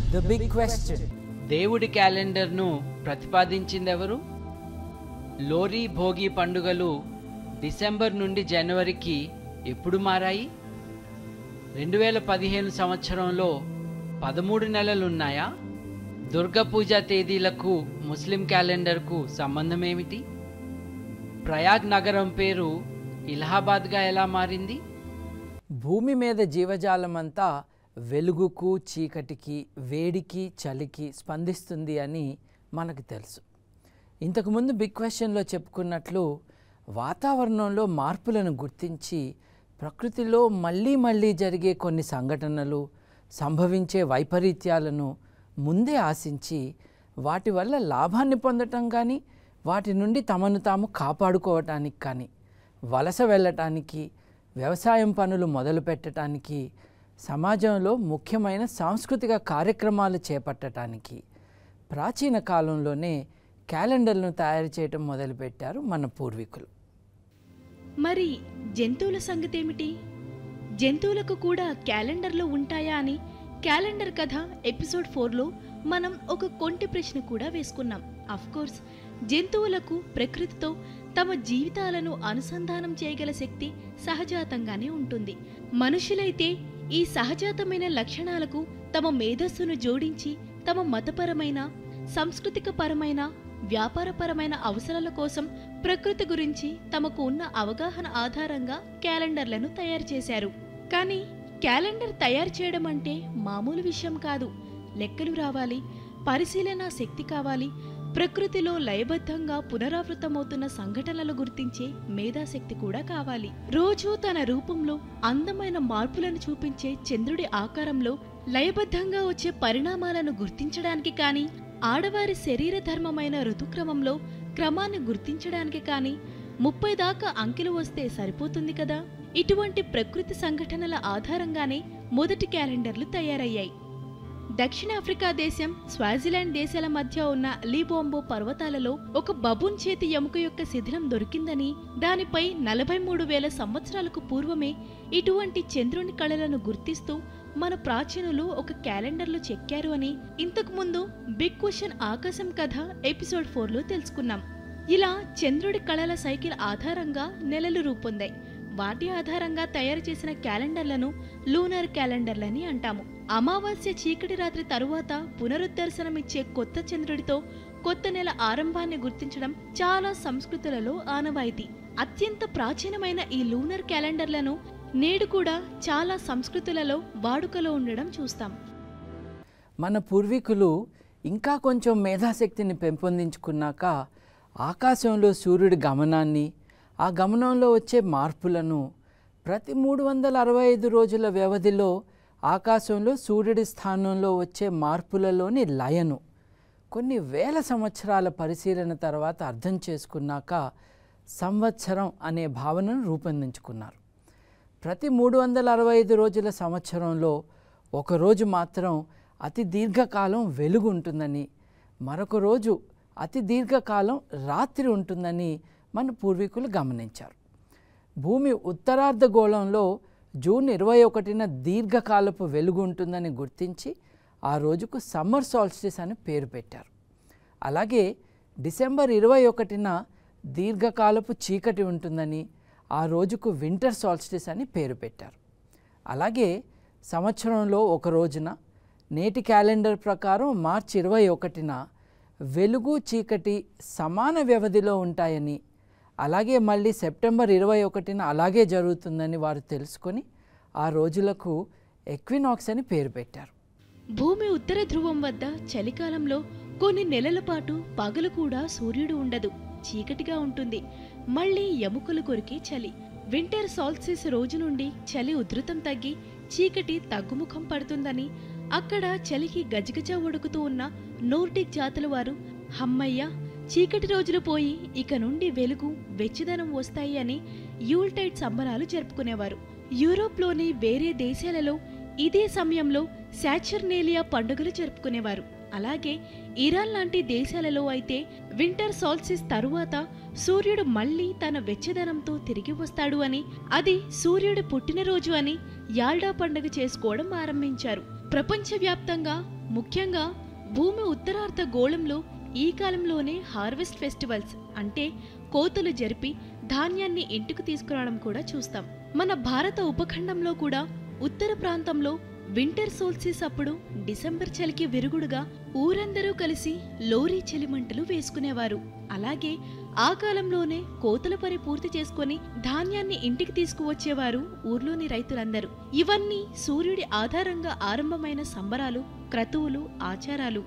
The big question. దేవుడి క్యాలెండర్ను ప్రతిపాదించిందెవరు లోరీ భోగి పండుగలు December నుండి జనవరికి ఎప్పుడు మారాయి రెండు వేల పదిహేను సంవత్సరంలో పదమూడు నెలలున్నాయా దుర్గ పూజ తేదీలకు ముస్లిం క్యాలెండర్కు సంబంధం ఏమిటి ప్రయాగ్ నగరం పేరు ఇలహాబాద్గా ఎలా మారింది భూమి మీద జీవజాలమంతా వెలుగుకు చీకటికి వేడికి చలికి స్పందిస్తుంది అని మనకు తెలుసు ఇంతకుముందు బిగ్ క్వశ్చన్లో చెప్పుకున్నట్లు వాతావరణంలో మార్పులను గుర్తించి ప్రకృతిలో మళ్ళీ మళ్ళీ జరిగే కొన్ని సంఘటనలు సంభవించే వైపరీత్యాలను ముందే ఆశించి వాటి వల్ల లాభాన్ని పొందటం కానీ వాటి నుండి తమను తాము కాపాడుకోవటానికి కానీ వలస వెళ్ళటానికి వ్యవసాయం పనులు మొదలు పెట్టడానికి సమాజంలో ముఖ్యమైన సాంస్కృతిక కార్యక్రమాలు చేపట్టడానికి ప్రాచీన కాలంలోనే క్యాలెండర్లను తయారు చేయటం మొదలుపెట్టారు మన పూర్వీకులు మరి జంతువుల సంగతేమిటి జంతువులకు కూడా క్యాలెండర్లు ఉంటాయా అని క్యాలెండర్ కథ ఎపిసోడ్ ఫోర్లో మనం ఒక కొంటి ప్రశ్న కూడా వేసుకున్నాం కోర్స్ జంతువులకు ప్రకృతితో తమ జీవితాలను అనుసంధానం చేయగల శక్తి సహజాతంగానే ఉంటుంది మనుషులైతే ఈ సహజాతమైన లక్షణాలకు తమ మేధస్సును జోడించి తమ మతపరమైన సాంస్కృతిక పరమైన వ్యాపారపరమైన అవసరాల కోసం ప్రకృతి గురించి తమకు ఉన్న అవగాహన ఆధారంగా క్యాలెండర్లను తయారు చేశారు కానీ క్యాలెండర్ తయారు చేయడం అంటే మామూలు విషయం కాదు లెక్కలు రావాలి పరిశీలన శక్తి కావాలి ప్రకృతిలో లయబద్ధంగా పునరావృతమవుతున్న సంఘటనలు గుర్తించే మేధాశక్తి కూడా కావాలి రోజు తన రూపంలో అందమైన మార్పులను చూపించే చంద్రుడి ఆకారంలో లయబద్ధంగా వచ్చే పరిణామాలను గుర్తించడానికి కానీ ఆడవారి శరీర ధర్మమైన ఋతుక్రమంలో క్రమాన్ని గుర్తించడానికి కానీ ముప్పై దాకా అంకెలు వస్తే సరిపోతుంది కదా ఇటువంటి ప్రకృతి సంఘటనల ఆధారంగానే మొదటి క్యాలెండర్లు తయారయ్యాయి దక్షిణాఫ్రికా దేశం స్వాజిలాండ్ దేశాల మధ్య ఉన్న లీబోంబో పర్వతాలలో ఒక బబూన్ చేతి ఎముక యొక్క శిథిలం దొరికిందని దానిపై నలభై మూడు వేల సంవత్సరాలకు పూర్వమే ఇటువంటి చంద్రుని కళలను గుర్తిస్తూ మన ప్రాచీనులు ఒక క్యాలెండర్లు చెక్కారు అని ఇంతకు ముందు బిగ్ క్వశ్చన్ ఆకాశం కథ ఎపిసోడ్ ఫోర్లో తెలుసుకున్నాం ఇలా చంద్రుడి కళల సైకిల్ ఆధారంగా నెలలు రూపొందాయి వాటి ఆధారంగా తయారు చేసిన క్యాలెండర్లను లూనర్ క్యాలెండర్లని అంటాము అమావాస్య చీకటి రాత్రి తరువాత పునరుద్ధర్శనమిచ్చే కొత్త చంద్రుడితో కొత్త నెల ఆరంభాన్ని గుర్తించడం చాలా సంస్కృతులలో ఆనవాయితీ అత్యంత ప్రాచీనమైన ఈ లూనర్ క్యాలెండర్లను నేడు కూడా చాలా సంస్కృతులలో వాడుకలో ఉండడం చూస్తాం మన పూర్వీకులు ఇంకా కొంచెం మేధాశక్తిని పెంపొందించుకున్నాక ఆకాశంలో సూర్యుడి గమనాన్ని ఆ గమనంలో వచ్చే మార్పులను ప్రతి మూడు వందల అరవై ఐదు రోజుల వ్యవధిలో ఆకాశంలో సూర్యుడి స్థానంలో వచ్చే మార్పులలోని లయను కొన్ని వేల సంవత్సరాల పరిశీలన తర్వాత అర్థం చేసుకున్నాక సంవత్సరం అనే భావనను రూపొందించుకున్నారు ప్రతి మూడు వందల అరవై ఐదు రోజుల సంవత్సరంలో ఒకరోజు మాత్రం అతి దీర్ఘకాలం వెలుగు ఉంటుందని మరొక రోజు అతి దీర్ఘకాలం రాత్రి ఉంటుందని మన పూర్వీకులు గమనించారు భూమి ఉత్తరార్ధగోళంలో జూన్ ఇరవై ఒకటిన దీర్ఘకాలపు వెలుగు ఉంటుందని గుర్తించి ఆ రోజుకు సమ్మర్ సాల్స్టిస్ అని పేరు పెట్టారు అలాగే డిసెంబర్ ఇరవై ఒకటిన దీర్ఘకాలపు చీకటి ఉంటుందని ఆ రోజుకు వింటర్ సాల్స్టిస్ అని పేరు పెట్టారు అలాగే సంవత్సరంలో ఒక రోజున నేటి క్యాలెండర్ ప్రకారం మార్చి ఇరవై ఒకటిన వెలుగు చీకటి సమాన వ్యవధిలో ఉంటాయని అలాగే మళ్ళీ సెప్టెంబర్ ఇరవై ఒకటిన అలాగే జరుగుతుందని వారు తెలుసుకొని ఆ రోజులకు ఎక్వినాక్స్ అని పేరు పెట్టారు భూమి ఉత్తర ధ్రువం వద్ద చలికాలంలో కొన్ని నెలల పాటు పగలు కూడా సూర్యుడు ఉండదు చీకటిగా ఉంటుంది మళ్ళీ ఎముకలు కొరికి చలి వింటర్ సాల్సిస్ రోజు నుండి చలి ఉధృతం తగ్గి చీకటి తగ్గుముఖం పడుతుందని అక్కడ చలికి గజగజ ఉడుకుతూ ఉన్న నోర్డిక్ జాతుల వారు హమ్మయ్య చీకటి రోజులు పోయి ఇక నుండి వెలుగు వెచ్చదనం వస్తాయి అని యూల్టైడ్ సంబరాలు జరుపుకునేవారు యూరోప్లోని వేరే దేశాలలో ఇదే సమయంలో శాచర్నేలియా పండుగలు జరుపుకునేవారు అలాగే ఇరాన్ లాంటి దేశాలలో అయితే వింటర్ సాల్సిస్ తరువాత సూర్యుడు మళ్ళీ తన వెచ్చదనంతో తిరిగి వస్తాడు అని అది సూర్యుడి పుట్టినరోజు అని యాల్డా పండుగ చేసుకోవడం ఆరంభించారు ప్రపంచవ్యాప్తంగా ముఖ్యంగా భూమి ఉత్తరార్ధ గోళంలో ఈ కాలంలోనే హార్వెస్ట్ ఫెస్టివల్స్ అంటే కోతలు జరిపి ధాన్యాన్ని ఇంటికి తీసుకురావడం కూడా చూస్తాం మన భారత ఉపఖండంలో కూడా ఉత్తర ప్రాంతంలో వింటర్ సోల్సిస్ అప్పుడు డిసెంబర్ చలికి విరుగుడుగా ఊరందరూ కలిసి లోరీ చలిమంటలు వేసుకునేవారు అలాగే ఆ కాలంలోనే కోతల పని పూర్తి చేసుకొని ధాన్యాన్ని ఇంటికి తీసుకువచ్చేవారు ఊర్లోని రైతులందరూ ఇవన్నీ సూర్యుడి ఆధారంగా ఆరంభమైన సంబరాలు క్రతువులు ఆచారాలు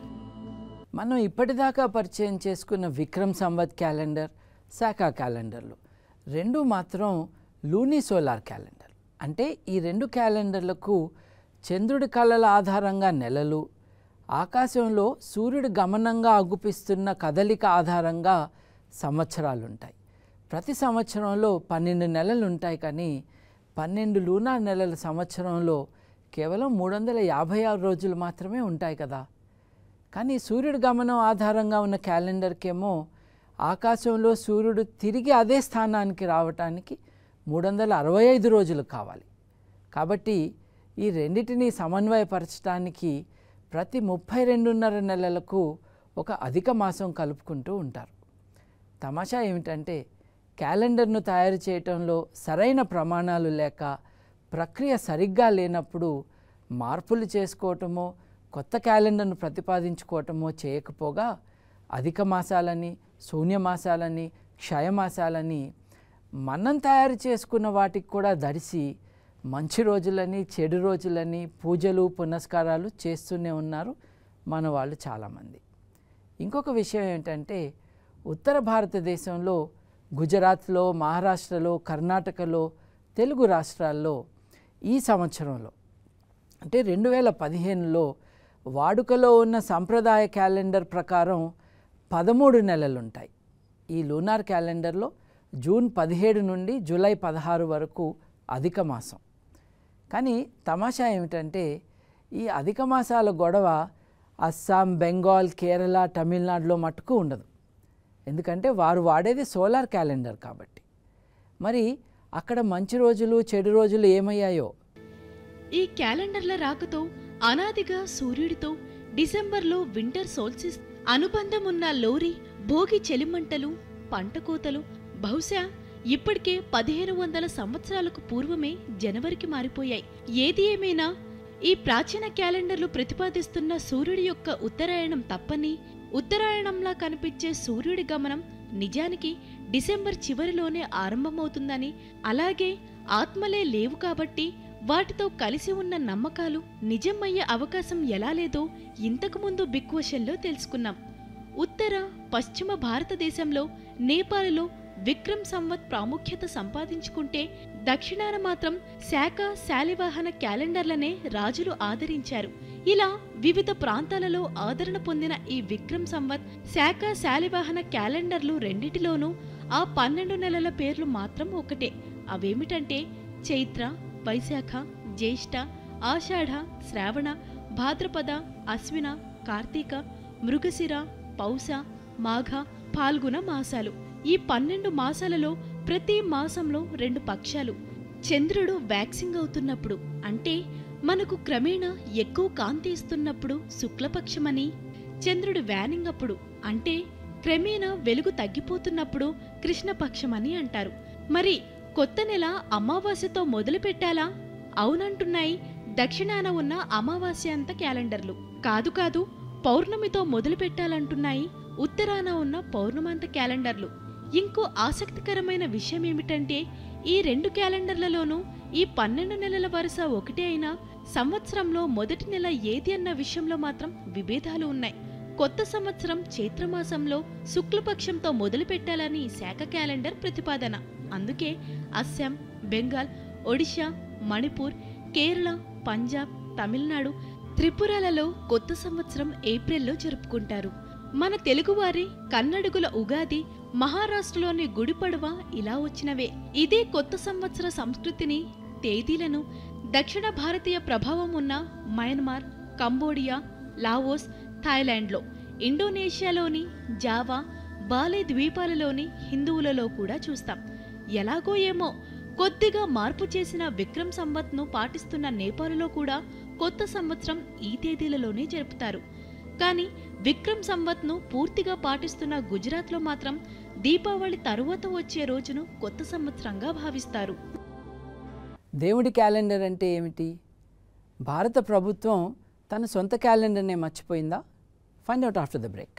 మనం ఇప్పటిదాకా పరిచయం చేసుకున్న విక్రమ్ సంవత్ క్యాలెండర్ శాఖా క్యాలెండర్లు రెండు మాత్రం లూనీ సోలార్ క్యాలెండర్ అంటే ఈ రెండు క్యాలెండర్లకు చంద్రుడి కళల ఆధారంగా నెలలు ఆకాశంలో సూర్యుడు గమనంగా అగుపిస్తున్న కదలిక ఆధారంగా సంవత్సరాలు ఉంటాయి ప్రతి సంవత్సరంలో పన్నెండు నెలలు ఉంటాయి కానీ పన్నెండు లూనార్ నెలల సంవత్సరంలో కేవలం మూడు వందల యాభై ఆరు రోజులు మాత్రమే ఉంటాయి కదా కానీ సూర్యుడి గమనం ఆధారంగా ఉన్న క్యాలెండర్కేమో ఆకాశంలో సూర్యుడు తిరిగి అదే స్థానానికి రావటానికి మూడు వందల అరవై ఐదు రోజులు కావాలి కాబట్టి ఈ రెండిటిని సమన్వయపరచడానికి ప్రతి ముప్పై రెండున్నర నెలలకు ఒక అధిక మాసం కలుపుకుంటూ ఉంటారు తమాషా ఏమిటంటే క్యాలెండర్ను తయారు చేయటంలో సరైన ప్రమాణాలు లేక ప్రక్రియ సరిగ్గా లేనప్పుడు మార్పులు చేసుకోవటమో కొత్త క్యాలెండర్ను ప్రతిపాదించుకోవటమో చేయకపోగా అధిక మాసాలని శూన్యమాసాలని క్షయమాసాలని మనం తయారు చేసుకున్న వాటికి కూడా దడిసి మంచి రోజులని చెడు రోజులని పూజలు పునస్కారాలు చేస్తూనే ఉన్నారు మన వాళ్ళు చాలామంది ఇంకొక విషయం ఏంటంటే ఉత్తర భారతదేశంలో గుజరాత్లో మహారాష్ట్రలో కర్ణాటకలో తెలుగు రాష్ట్రాల్లో ఈ సంవత్సరంలో అంటే రెండు వేల పదిహేనులో వాడుకలో ఉన్న సంప్రదాయ క్యాలెండర్ ప్రకారం పదమూడు నెలలు ఉంటాయి ఈ లూనార్ క్యాలెండర్లో జూన్ పదిహేడు నుండి జూలై పదహారు వరకు అధిక మాసం కానీ తమాషా ఏమిటంటే ఈ అధిక మాసాల గొడవ అస్సాం బెంగాల్ కేరళ తమిళనాడులో మట్టుకు ఉండదు ఎందుకంటే వారు వాడేది సోలార్ క్యాలెండర్ కాబట్టి మరి అక్కడ మంచి రోజులు చెడు రోజులు ఏమయ్యాయో ఈ క్యాలెండర్ల రాకతో అనాదిగా సూర్యుడితో డిసెంబర్లో వింటర్ సోల్సిస్ అనుబంధం ఉన్న లోరీ భోగి చెలిమంటలు పంట కోతలు బహుశా ఇప్పటికే పదిహేను వందల సంవత్సరాలకు పూర్వమే జనవరికి మారిపోయాయి ఏది ఏమైనా ఈ ప్రాచీన క్యాలెండర్లు ప్రతిపాదిస్తున్న సూర్యుడి యొక్క ఉత్తరాయణం తప్పని ఉత్తరాయణంలా కనిపించే సూర్యుడి గమనం నిజానికి డిసెంబర్ చివరిలోనే ఆరంభమవుతుందని అలాగే ఆత్మలే లేవు కాబట్టి వాటితో కలిసి ఉన్న నమ్మకాలు నిజమయ్యే అవకాశం ఎలా లేదో ఇంతకుముందు బిగ్ క్వశ్చన్లో తెలుసుకున్నాం ఉత్తర పశ్చిమ భారతదేశంలో నేపాల్లో విక్రమ్ సంవత్ ప్రాముఖ్యత సంపాదించుకుంటే దక్షిణాన మాత్రం శాఖ శాలివాహన క్యాలెండర్లనే రాజులు ఆదరించారు ఇలా వివిధ ప్రాంతాలలో ఆదరణ పొందిన ఈ విక్రమ్ సంవత్ శాఖ శాలివాహన క్యాలెండర్లు రెండిటిలోనూ ఆ పన్నెండు నెలల పేర్లు మాత్రం ఒకటే అవేమిటంటే చైత్ర వైశాఖ జ్యేష్ఠ ఆషాఢ శ్రావణ భాద్రపద అశ్విన కార్తీక మృగశిర పౌష మాఘ పాల్గొన మాసాలు ఈ పన్నెండు మాసాలలో ప్రతి మాసంలో రెండు పక్షాలు చంద్రుడు వ్యాక్సింగ్ అవుతున్నప్పుడు అంటే మనకు క్రమేణా ఎక్కువ కాంతి ఇస్తున్నప్పుడు శుక్లపక్షమని చంద్రుడు వ్యానింగ్ అప్పుడు అంటే క్రమేణా వెలుగు తగ్గిపోతున్నప్పుడు కృష్ణపక్షమని అంటారు మరి కొత్త నెల అమావాస్యతో మొదలు పెట్టాలా అవునంటున్నాయి దక్షిణాన ఉన్న అమావాస్య అంత క్యాలెండర్లు కాదు కాదు పౌర్ణమితో మొదలు పెట్టాలంటున్నాయి ఉత్తరాన ఉన్న పౌర్ణమంత క్యాలెండర్లు ఇంకో ఆసక్తికరమైన విషయం ఏమిటంటే ఈ రెండు క్యాలెండర్లలోనూ ఈ పన్నెండు నెలల వరుస ఒకటే అయినా సంవత్సరంలో మొదటి నెల ఏది అన్న విషయంలో మాత్రం విభేదాలు ఉన్నాయి కొత్త సంవత్సరం చైత్రమాసంలో శుక్లపక్షంతో మొదలు పెట్టాలని శాఖ క్యాలెండర్ ప్రతిపాదన అందుకే అస్సాం బెంగాల్ ఒడిషా మణిపూర్ కేరళ పంజాబ్ తమిళనాడు త్రిపురలలో కొత్త సంవత్సరం ఏప్రిల్లో జరుపుకుంటారు మన తెలుగువారి కన్నడుగుల ఉగాది మహారాష్ట్రలోని గుడిపడవ ఇలా వచ్చినవే ఇదే కొత్త సంవత్సర సంస్కృతిని తేదీలను దక్షిణ భారతీయ ప్రభావం ఉన్న మయన్మార్ కంబోడియా లావోస్ థాయిలాండ్లో ఇండోనేషియాలోని జావా బాలే ద్వీపాలలోని హిందువులలో కూడా చూస్తాం ఎలాగో ఏమో కొద్దిగా మార్పు చేసిన విక్రమ్ సంవత్ను పాటిస్తున్న నేపాల్లో కూడా కొత్త సంవత్సరం ఈ తేదీలలోనే జరుపుతారు కానీ విక్రమ్ సంవత్ను పూర్తిగా పాటిస్తున్న గుజరాత్లో మాత్రం దీపావళి తరువాత వచ్చే రోజును కొత్త సంవత్సరంగా భావిస్తారు దేవుడి క్యాలెండర్ అంటే ఏమిటి భారత ప్రభుత్వం తన సొంత క్యాలెండర్నే మర్చిపోయిందా find out after the break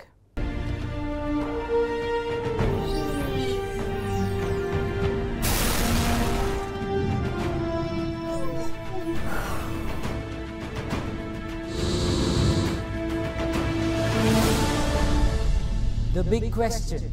The big question.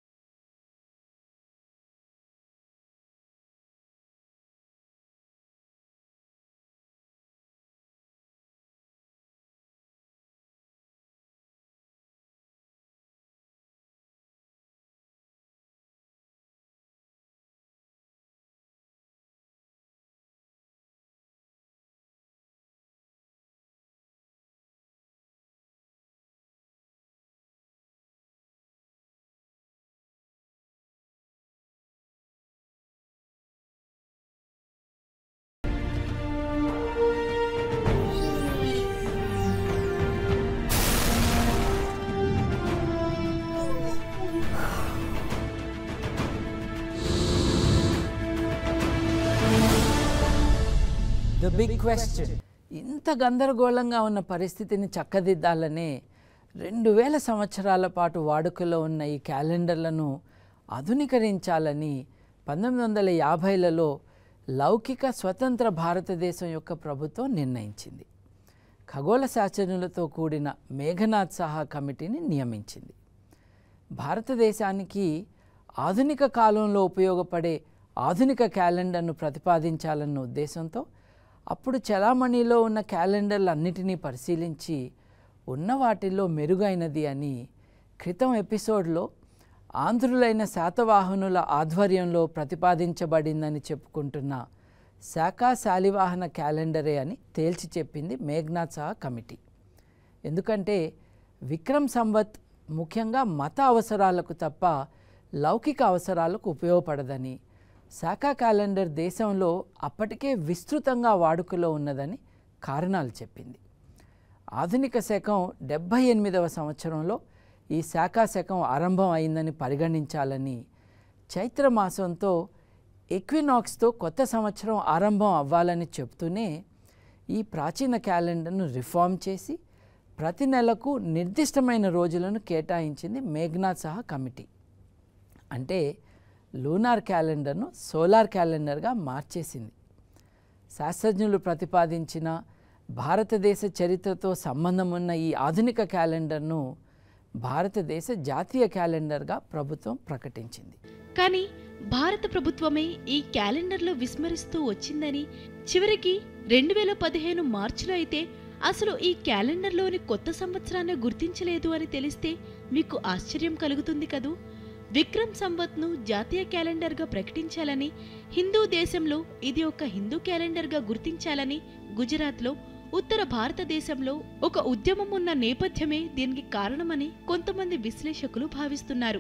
The big question ఇంత గందరగోళంగా ఉన్న పరిస్థితిని చక్కదిద్దాలనే రెండు వేల సంవత్సరాల పాటు వాడుకలో ఉన్న ఈ క్యాలెండర్లను ఆధునీకరించాలని పంతొమ్మిది వందల యాభైలలో లౌకిక స్వతంత్ర భారతదేశం యొక్క ప్రభుత్వం నిర్ణయించింది ఖగోళ శాస్త్రజ్ఞులతో కూడిన మేఘనాథ్ సహా కమిటీని నియమించింది భారతదేశానికి ఆధునిక కాలంలో ఉపయోగపడే ఆధునిక క్యాలెండర్ను ప్రతిపాదించాలన్న ఉద్దేశంతో అప్పుడు చలామణిలో ఉన్న క్యాలెండర్లన్నిటినీ పరిశీలించి ఉన్న వాటిల్లో మెరుగైనది అని క్రితం ఎపిసోడ్లో ఆంధ్రులైన శాతవాహనుల ఆధ్వర్యంలో ప్రతిపాదించబడిందని చెప్పుకుంటున్న శాఖా శాలివాహన క్యాలెండరే అని తేల్చి చెప్పింది మేఘ్నాథ్ సహా కమిటీ ఎందుకంటే విక్రమ్ సంవత్ ముఖ్యంగా మత అవసరాలకు తప్ప లౌకిక అవసరాలకు ఉపయోగపడదని శాఖా క్యాలెండర్ దేశంలో అప్పటికే విస్తృతంగా వాడుకలో ఉన్నదని కారణాలు చెప్పింది ఆధునిక శకం డెబ్భై ఎనిమిదవ సంవత్సరంలో ఈ శాఖా శకం ఆరంభం అయిందని పరిగణించాలని చైత్ర మాసంతో ఎక్వినాక్స్తో కొత్త సంవత్సరం ఆరంభం అవ్వాలని చెప్తూనే ఈ ప్రాచీన క్యాలెండర్ను రిఫార్మ్ చేసి ప్రతి నెలకు నిర్దిష్టమైన రోజులను కేటాయించింది మేఘ్నాథ్ సహా కమిటీ అంటే లూనార్ క్యాలెండర్ను సోలార్ క్యాలెండర్గా మార్చేసింది శాస్త్రజ్ఞులు ప్రతిపాదించిన భారతదేశ చరిత్రతో సంబంధం ఉన్న ఈ ఆధునిక క్యాలెండర్ను భారతదేశ జాతీయ క్యాలెండర్గా ప్రభుత్వం ప్రకటించింది కానీ భారత ప్రభుత్వమే ఈ క్యాలెండర్లో విస్మరిస్తూ వచ్చిందని చివరికి రెండు వేల పదిహేను మార్చిలో అయితే అసలు ఈ క్యాలెండర్లోని కొత్త సంవత్సరాన్ని గుర్తించలేదు అని తెలిస్తే మీకు ఆశ్చర్యం కలుగుతుంది కదూ విక్రమ్ సంవత్ను జాతీయ క్యాలెండర్గా ప్రకటించాలని హిందూ దేశంలో ఇది ఒక హిందూ క్యాలెండర్గా గుర్తించాలని గుజరాత్లో ఉత్తర భారతదేశంలో ఒక ఉద్యమం ఉన్న నేపథ్యమే దీనికి కారణమని కొంతమంది విశ్లేషకులు భావిస్తున్నారు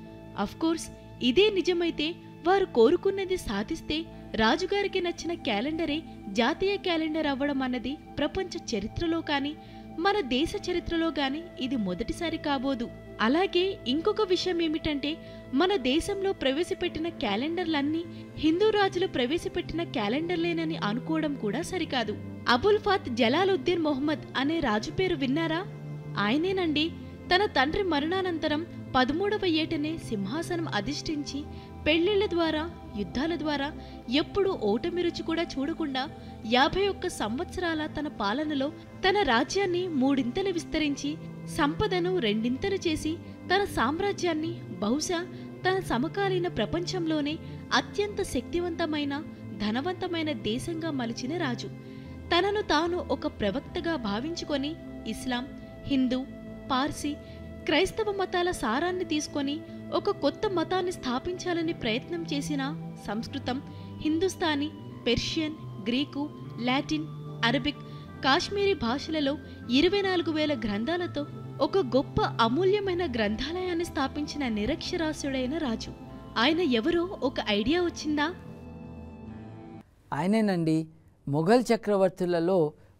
కోర్స్ ఇదే నిజమైతే వారు కోరుకున్నది సాధిస్తే రాజుగారికి నచ్చిన క్యాలెండరే జాతీయ క్యాలెండర్ అవ్వడం అన్నది ప్రపంచ చరిత్రలో కానీ మన దేశ చరిత్రలో గాని ఇది మొదటిసారి కాబోదు అలాగే ఇంకొక విషయం ఏమిటంటే మన దేశంలో ప్రవేశపెట్టిన క్యాలెండర్లన్నీ హిందూ రాజులు ప్రవేశపెట్టిన క్యాలెండర్లేనని అనుకోవడం కూడా సరికాదు అబుల్ ఫాత్ జలాలుద్దీన్ మొహమ్మద్ అనే రాజు పేరు విన్నారా ఆయనేనండి తన తండ్రి మరణానంతరం పదమూడవ ఏటనే సింహాసనం అధిష్ఠించి పెళ్లిళ్ల ద్వారా యుద్ధాల ద్వారా ఎప్పుడూ ఓటమి రుచి కూడా చూడకుండా యాభై ఒక్క సంవత్సరాల తన పాలనలో తన రాజ్యాన్ని మూడింతలు విస్తరించి సంపదను రెండింతలు చేసి తన సామ్రాజ్యాన్ని బహుశా తన సమకాలీన ప్రపంచంలోనే అత్యంత శక్తివంతమైన ధనవంతమైన దేశంగా మలిచిన రాజు తనను తాను ఒక ప్రవక్తగా భావించుకొని ఇస్లాం హిందూ పార్సీ క్రైస్తవ మతాల సారాన్ని తీసుకొని ఒక కొత్త మతాన్ని స్థాపించాలని ప్రయత్నం చేసిన సంస్కృతం Hindustani Persian Greek Latin Arabic Kashmiri భాషలలో ఇరవై నాలుగు వేల గ్రంథాలతో ఒక గొప్ప అమూల్యమైన గ్రంథాలయాన్ని స్థాపించిన నిరక్షరాస్యుడైన రాజు ఆయన ఎవరో ఒక ఐడియా వచ్చిందా ఆయనేనండి మొఘల్ చక్రవర్తులలో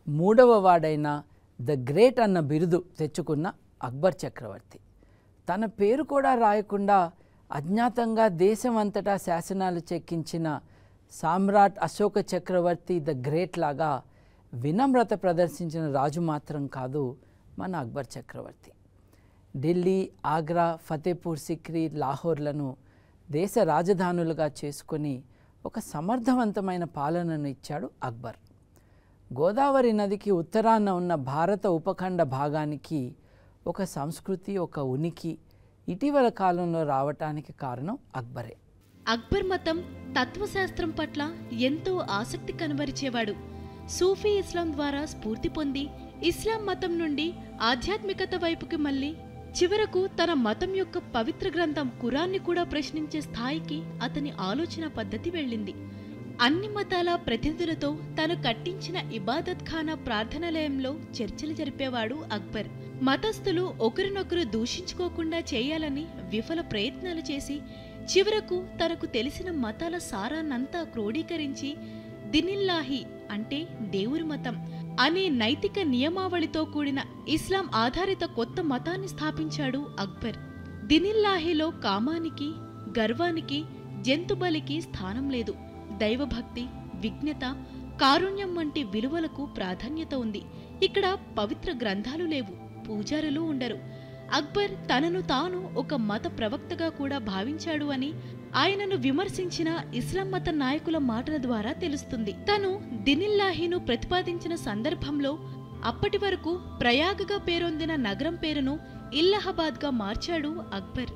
మూడవ వాడైన ద గ్రేట్ అన్న బిరుదు తెచ్చుకున్న అక్బర్ చక్రవర్తి తన పేరు కూడా రాయకుండా అజ్ఞాతంగా దేశమంతటా శాసనాలు చెక్కించిన సామ్రాట్ అశోక చక్రవర్తి ద గ్రేట్ లాగా వినమ్రత ప్రదర్శించిన రాజు మాత్రం కాదు మన అక్బర్ చక్రవర్తి ఢిల్లీ ఆగ్రా ఫతేపూర్ సిక్రీ లాహోర్లను దేశ రాజధానులుగా చేసుకొని ఒక సమర్థవంతమైన పాలనను ఇచ్చాడు అక్బర్ గోదావరి నదికి ఉత్తరాన ఉన్న భారత ఉపఖండ భాగానికి ఒక సంస్కృతి ఒక ఉనికి ఇటీవల కాలంలో రావటానికి కారణం అక్బరే అక్బర్ మతం తత్వశాస్త్రం పట్ల ఎంతో ఆసక్తి కనబరిచేవాడు సూఫీ ఇస్లాం ద్వారా స్ఫూర్తి పొంది ఇస్లాం మతం నుండి ఆధ్యాత్మికత వైపుకి మళ్ళీ చివరకు తన మతం యొక్క పవిత్ర గ్రంథం ఖురాన్ని కూడా ప్రశ్నించే స్థాయికి అతని ఆలోచన పద్ధతి వెళ్ళింది అన్ని మతాల ప్రతినిధులతో తాను కట్టించిన ఇబాదత్ ఖానా ప్రార్థనాలయంలో చర్చలు జరిపేవాడు అక్బర్ మతస్థులు ఒకరినొకరు దూషించుకోకుండా చేయాలని విఫల ప్రయత్నాలు చేసి చివరకు తనకు తెలిసిన మతాల సారాన్నంతా క్రోడీకరించి దినిల్లాహి అంటే దేవుని మతం అనే నైతిక నియమావళితో కూడిన ఇస్లాం ఆధారిత కొత్త మతాన్ని స్థాపించాడు అక్బర్ దినిల్లాహిలో కామానికి గర్వానికి జంతుబలికి స్థానం లేదు దైవభక్తి విజ్ఞత కారుణ్యం వంటి విలువలకు ప్రాధాన్యత ఉంది ఇక్కడ పవిత్ర గ్రంథాలు లేవు పూజారులు ఉండరు అక్బర్ తనను తాను ఒక మత ప్రవక్తగా కూడా భావించాడు అని ఆయనను విమర్శించిన ఇస్లాం మత నాయకుల మాటల ద్వారా తెలుస్తుంది తను దినిల్లాహిను ప్రతిపాదించిన సందర్భంలో అప్పటి వరకు ప్రయాగగా పేరొందిన నగరం పేరును ఇల్లహాబాద్గా మార్చాడు అక్బర్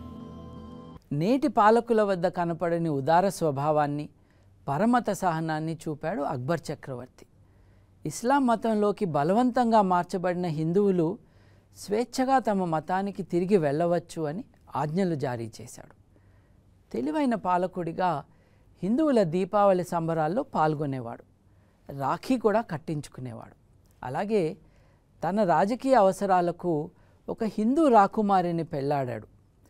నేటి పాలకుల వద్ద కనపడని ఉదార స్వభావాన్ని పరమత సహనాన్ని చూపాడు అక్బర్ చక్రవర్తి ఇస్లాం మతంలోకి బలవంతంగా మార్చబడిన హిందువులు స్వేచ్ఛగా తమ మతానికి తిరిగి వెళ్ళవచ్చు అని ఆజ్ఞలు జారీ చేశాడు తెలివైన పాలకుడిగా హిందువుల దీపావళి సంబరాల్లో పాల్గొనేవాడు రాఖీ కూడా కట్టించుకునేవాడు అలాగే తన రాజకీయ అవసరాలకు ఒక హిందూ రాకుమారిని పెళ్లాడాడు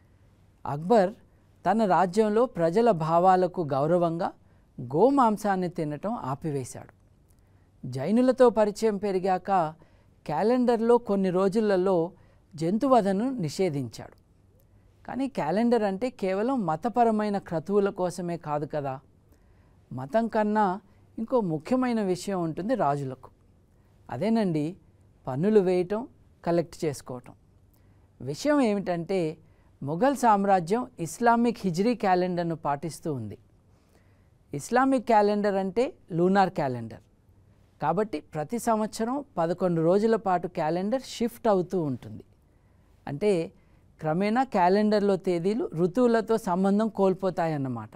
అక్బర్ తన రాజ్యంలో ప్రజల భావాలకు గౌరవంగా గోమాంసాన్ని తినటం ఆపివేశాడు జైనులతో పరిచయం పెరిగాక క్యాలెండర్లో కొన్ని రోజులలో జంతువధను నిషేధించాడు కానీ క్యాలెండర్ అంటే కేవలం మతపరమైన క్రతువుల కోసమే కాదు కదా మతం కన్నా ఇంకో ముఖ్యమైన విషయం ఉంటుంది రాజులకు అదేనండి పన్నులు వేయటం కలెక్ట్ చేసుకోవటం విషయం ఏమిటంటే మొఘల్ సామ్రాజ్యం ఇస్లామిక్ హిజ్రీ క్యాలెండర్ను పాటిస్తూ ఉంది ఇస్లామిక్ క్యాలెండర్ అంటే లూనార్ క్యాలెండర్ కాబట్టి ప్రతి సంవత్సరం పదకొండు రోజుల పాటు క్యాలెండర్ షిఫ్ట్ అవుతూ ఉంటుంది అంటే క్రమేణా క్యాలెండర్లో తేదీలు ఋతువులతో సంబంధం కోల్పోతాయన్నమాట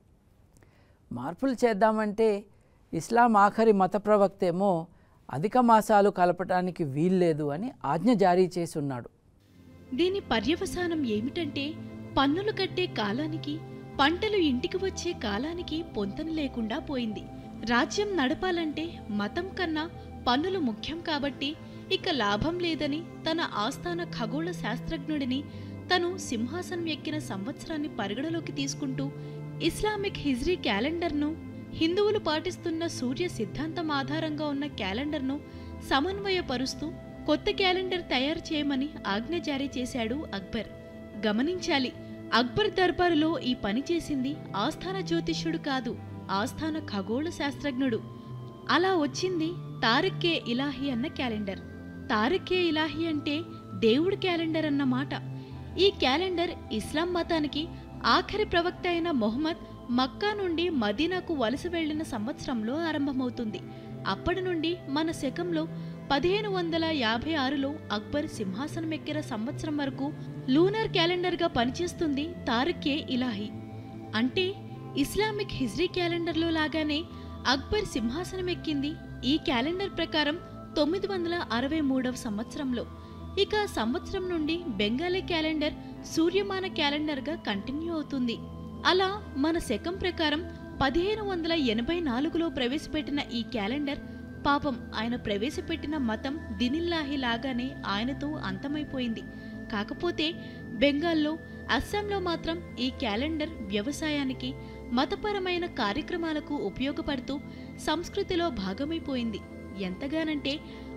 మార్పులు చేద్దామంటే ఇస్లాం ఆఖరి మత ప్రవక్త ఏమో అధిక మాసాలు కలపటానికి వీల్లేదు అని ఆజ్ఞ జారీ చేసి ఉన్నాడు దీని పర్యవసానం ఏమిటంటే పన్నులు కట్టే కాలానికి పంటలు ఇంటికి వచ్చే కాలానికి పొంతన లేకుండా పోయింది రాజ్యం నడపాలంటే మతం కన్నా పన్నులు ముఖ్యం కాబట్టి ఇక లాభం లేదని తన ఆస్థాన ఖగోళ శాస్త్రజ్ఞుడిని తను సింహాసనం ఎక్కిన సంవత్సరాన్ని పరిగణలోకి తీసుకుంటూ ఇస్లామిక్ హిజ్రీ క్యాలెండర్ను హిందువులు పాటిస్తున్న సూర్య సిద్ధాంతం ఆధారంగా ఉన్న క్యాలెండర్ను సమన్వయపరుస్తూ కొత్త క్యాలెండర్ తయారు చేయమని ఆజ్ఞ జారీ చేశాడు అక్బర్ గమనించాలి అక్బర్ దర్బారులో ఈ పని చేసింది ఆస్థాన జ్యోతిష్యుడు కాదు ఆస్థాన ఖగోళ శాస్త్రజ్ఞుడు అలా వచ్చింది తారిక్కే ఇలాహి అన్న క్యాలెండర్ తారిక్కే ఇలాహి అంటే దేవుడి క్యాలెండర్ అన్నమాట ఈ క్యాలెండర్ ఇస్లాం మతానికి ఆఖరి ప్రవక్త అయిన మొహమ్మద్ మక్కా నుండి మదీనాకు వలస వెళ్లిన సంవత్సరంలో ఆరంభమవుతుంది అప్పటి నుండి మన శకంలో పదిహేను వందల యాభై ఆరులో అక్బర్ సింహాసనం ఎక్కిన సంవత్సరం వరకు లూనర్ క్యాలెండర్గా పనిచేస్తుంది తారికే ఇలాహి అంటే ఇస్లామిక్ హిజ్రీ క్యాలెండర్లో లాగానే అక్బర్ సింహాసనం ఎక్కింది ఈ క్యాలెండర్ ప్రకారం తొమ్మిది వందల అరవై మూడవ సంవత్సరంలో ఇక ఆ సంవత్సరం నుండి బెంగాలీ క్యాలెండర్ సూర్యమాన క్యాలెండర్గా కంటిన్యూ అవుతుంది అలా మన శకం ప్రకారం పదిహేను వందల ఎనభై నాలుగులో ప్రవేశపెట్టిన ఈ క్యాలెండర్ పాపం ఆయన ప్రవేశపెట్టిన మతం దినిల్లాహి లాగానే ఆయనతో అంతమైపోయింది కాకపోతే బెంగాల్లో అస్సాంలో మాత్రం ఈ క్యాలెండర్ వ్యవసాయానికి మతపరమైన కార్యక్రమాలకు ఉపయోగపడుతూ సంస్కృతిలో భాగమైపోయింది ఎంతగానంటే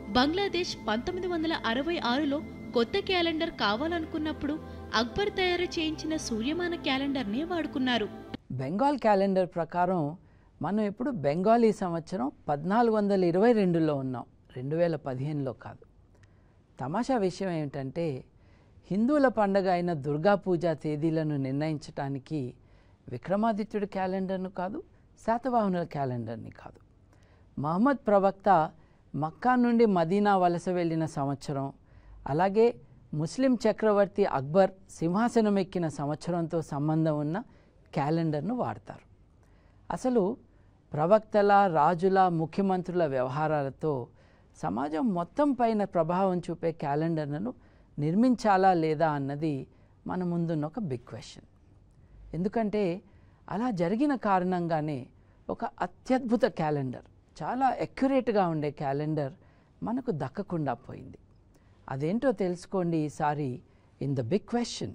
బంగ్లాదేశ్ పంతొమ్మిది వందల అరవై ఆరులో కొత్త క్యాలెండర్ కావాలనుకున్నప్పుడు అక్బర్ తయారు చేయించిన సూర్యమాన క్యాలెండర్నే వాడుకున్నారు బెంగాల్ క్యాలెండర్ ప్రకారం మనం ఇప్పుడు బెంగాలీ సంవత్సరం పద్నాలుగు వందల ఇరవై రెండులో ఉన్నాం రెండు వేల పదిహేనులో కాదు తమాషా విషయం ఏమిటంటే హిందువుల పండగ అయిన దుర్గా పూజ తేదీలను నిర్ణయించడానికి విక్రమాదిత్యుడి క్యాలెండర్ను కాదు శాతవాహనుల క్యాలెండర్ని కాదు మహమ్మద్ ప్రవక్త మక్కా నుండి మదీనా వలస వెళ్ళిన సంవత్సరం అలాగే ముస్లిం చక్రవర్తి అక్బర్ సింహాసనం ఎక్కిన సంవత్సరంతో సంబంధం ఉన్న క్యాలెండర్ను వాడతారు అసలు ప్రవక్తల రాజుల ముఖ్యమంత్రుల వ్యవహారాలతో సమాజం మొత్తం పైన ప్రభావం చూపే క్యాలెండర్లను నిర్మించాలా లేదా అన్నది మన ముందున్న ఒక బిగ్ క్వశ్చన్ ఎందుకంటే అలా జరిగిన కారణంగానే ఒక అత్యద్భుత క్యాలెండర్ చాలా అక్యురేట్గా ఉండే క్యాలెండర్ మనకు దక్కకుండా పోయింది అదేంటో తెలుసుకోండి ఈసారి in the big question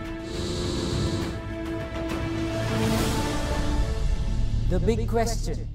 The big question.